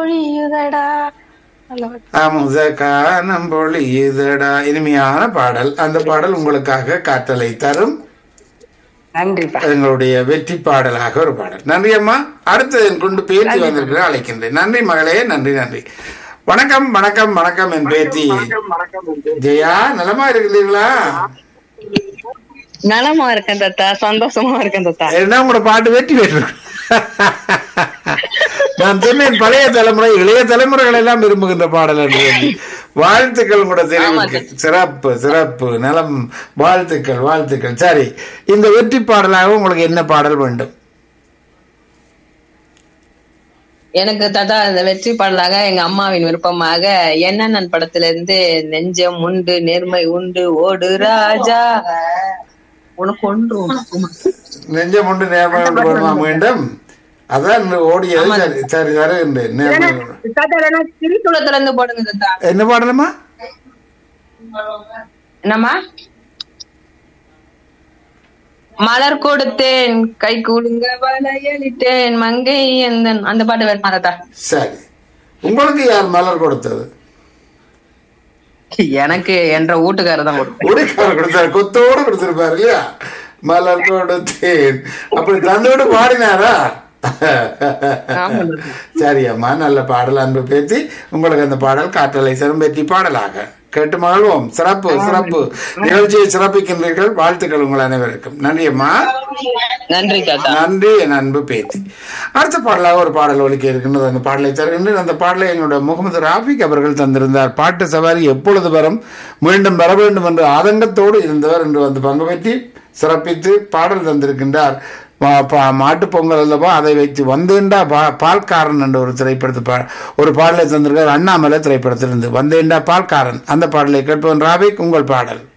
பொழியுதடா அந்த பாட்டு. அமுத கானம் பொழியுதடா இனிமையான பாடல் அந்த பாடல் உங்களுக்காக காற்றலை தரும் நன்றிப்பா எங்களுடைய வெற்றி பாடலாக ஒரு பாடல் நன்றி அம்மா அடுத்து என் கொண்டு பேத்தி வந்திருக்கிற அழைக்கின்றேன் நன்றி மகளே நன்றி நன்றி வணக்கம் வணக்கம் வணக்கம் என் பேத்தி ஜெயா நலமா இருக்கிறீர்களா நலமா இருக்கேன் தாத்தா சந்தோஷமா இருக்கேன் தாத்தா என்ன உங்களோட பாட்டு வெற்றி பெற்று நான் சொன்னேன் பழைய தலைமுறை இளைய தலைமுறைகள் எல்லாம் விரும்புகின்ற பாடல் என்று சொல்லி. வாழ்த்துக்கள் கூட தெரிவிக்கு சிறப்பு சிறப்பு நலம் வாழ்த்துக்கள் வாழ்த்துக்கள் சரி இந்த வெற்றி பாடலாக உங்களுக்கு என்ன பாடல் வேண்டும் எனக்கு தாத்தா இந்த வெற்றி பாடலாக எங்க அம்மாவின் விருப்பமாக என்னென்ன படத்துல இருந்து நெஞ்சம் உண்டு நேர்மை உண்டு ஓடு ராஜா உனக்கு ஒன்று நெஞ்சம் உண்டு நேர்மை உண்டு வருமா மீண்டும் அதான் இந்த ஓடியது சரி சரி வருகின்றேன் நேர்மை உண்டு. திரிக்குளத்துல இருந்து போடுங்க தாத்தா என்ன பாடலமா என்னம்மா மலர் கொடுத்தேன் கை கூடுங்க வளையலிட்டேன் மங்கை எந்தன் அந்த பாட்டு வேணுமா தாத்தா சரி உங்களுக்கு யார் மலர் கொடுத்தது எனக்கு என்ற வீட்டுக்காரர் தான் கொடுத்தேன் உடைக்கார கொடுத்தாரு கொத்தோடு கொடுத்திருப்பாரு இல்லையா மலர் கொடுத்தேன் அப்படி தந்தோடு பாடினாரா ஆமா. சரி அம்மா நல்ல பாடல் அன்பு பேத்தி உங்களுக்கு அந்த பாடல் காற்றலை சிறம் வெற்றி பாடலாக கேட்டு மகிழ்வோம் சிறப்பு சிறப்பு நிகழ்ச்சியை சிறப்பிக்கின்றீர்கள் வாழ்த்துக்கள் உங்கள் அனைவருக்கும் நன்றி அம்மா நன்றி தாத்தா நன்றி என் அன்பு பேத்தி அடுத்த பாடலாக ஒரு பாடல் ஒலிக்க இருக்கின்றது அந்த பாடலை தருகின்றேன் அந்த பாடலை என்னுடைய முகமது ராஃபிக் அவர்கள் தந்திருந்தார் பாட்டு சவாரி எப்பொழுது வரும் மீண்டும் வர வேண்டும் என்று ஆதங்கத்தோடு இருந்தவர் என்று வந்து பங்கு பெற்றி சிறப்பித்து பாடல் தந்திருக்கின்றார் மா- பா- மாட்டுப் பொங்கல் அல்லவா அதை வைத்து வந்தேண்டா பா பால்காரன் என்ற ஒரு திரைப்படத்து பா ஒரு பாடலை தந்திருக்கார் அண்ணாமலை திரைப்படத்திலிருந்து வந்தேண்டா பால்காரன் அந்த பாடலை கேட்பவன் ராபிக் உங்கள் பாடல்